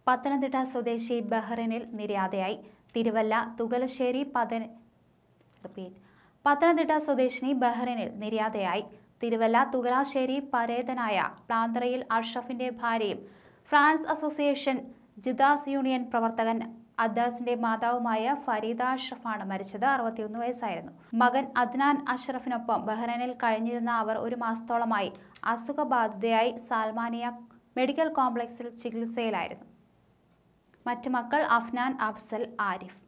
പത്തനംതിട്ട സ്വദേശി ബഹ്റിനിൽ നിര്യാതയായി തിരുവല്ല തുകലശ്ശേരി പതന റിപ്പീറ്റ് പത്തനംതിട്ട സ്വദേശിനി ബഹ്റിനിൽ നിര്യാതയായി തിരുവല്ല തുകലാശ്ശേരി പരേതനായ പ്ലാന്തറയിൽ അഷ്റഫിന്റെ ഭാര്യയും ഫ്രാൻസ് അസോസിയേഷൻ ജിദാസ് യൂണിയൻ പ്രവർത്തകൻ അദ്ദാസിന്റെ മാതാവുമായ ഫരീദ അഷ്റഫാണ് മരിച്ചത് അറുപത്തിയൊന്ന് വയസ്സായിരുന്നു മകൻ അദ്നാൻ അഷ്റഫിനൊപ്പം ബഹ്റൈനിൽ കഴിഞ്ഞിരുന്ന അവർ ഒരു മാസത്തോളമായി അസുഖബാധിതയായി സാൽമാനിയ മെഡിക്കൽ കോംപ്ലക്സിൽ ചികിത്സയിലായിരുന്നു മറ്റ് മക്കൾ അഫ്നാൻ അഫ്സൽ ആരിഫ്